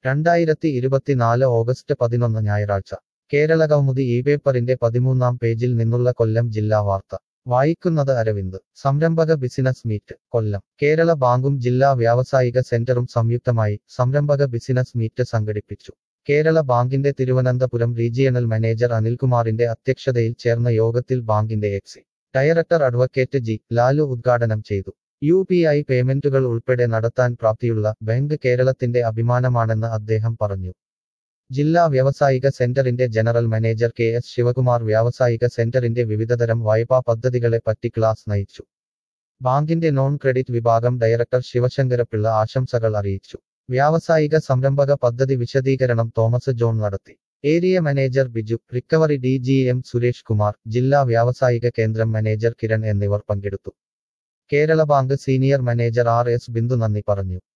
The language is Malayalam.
രണ്ടായിരത്തി ഇരുപത്തിനാല് ഓഗസ്റ്റ് പതിനൊന്ന് ഞായറാഴ്ച കേരളകൗമുദി ഈ പേപ്പറിന്റെ പതിമൂന്നാം പേജിൽ നിന്നുള്ള കൊല്ലം ജില്ലാ വാർത്ത വായിക്കുന്നത് അരവിന്ദ് സംരംഭക ബിസിനസ് മീറ്റ് കൊല്ലം കേരള ബാങ്കും ജില്ലാ വ്യാവസായിക സെന്ററും സംയുക്തമായി സംരംഭക ബിസിനസ് മീറ്റ് സംഘടിപ്പിച്ചു കേരള ബാങ്കിന്റെ തിരുവനന്തപുരം റീജിയണൽ മാനേജർ അനിൽകുമാറിന്റെ അധ്യക്ഷതയിൽ ചേർന്ന യോഗത്തിൽ ബാങ്കിന്റെ എക്സി ഡയറക്ടർ അഡ്വക്കേറ്റ് ജി ലാലു ഉദ്ഘാടനം ചെയ്തു യു പി ഐ പേയ്മെന്റുകൾ ഉൾപ്പെടെ നടത്താൻ പ്രാപ്തിയുള്ള ബാങ്ക് കേരളത്തിന്റെ അഭിമാനമാണെന്ന് അദ്ദേഹം പറഞ്ഞു ജില്ലാ വ്യാവസായിക സെന്ററിന്റെ general manager K S Sivakumar വ്യാവസായിക സെന്ററിന്റെ വിവിധതരം വായ്പാ പദ്ധതികളെ പറ്റി ക്ലാസ് നയിച്ചു ബാങ്കിന്റെ നോൺ ക്രെഡിറ്റ് വിഭാഗം ഡയറക്ടർ ശിവശങ്കരപിള്ള ആശംസകൾ അറിയിച്ചു വ്യാവസായിക സംരംഭക പദ്ധതി വിശദീകരണം തോമസ് ജോൺ നടത്തി area manager Biju recovery D G M Suresh Kumar ജില്ലാ വ്യാവസായിക കേന്ദ്രം മാനേജർ കിരൺ എന്നിവർ പങ്കെടുത്തു Kerala Bank senior manager R S Bindu നന്ദി പറഞ്ഞു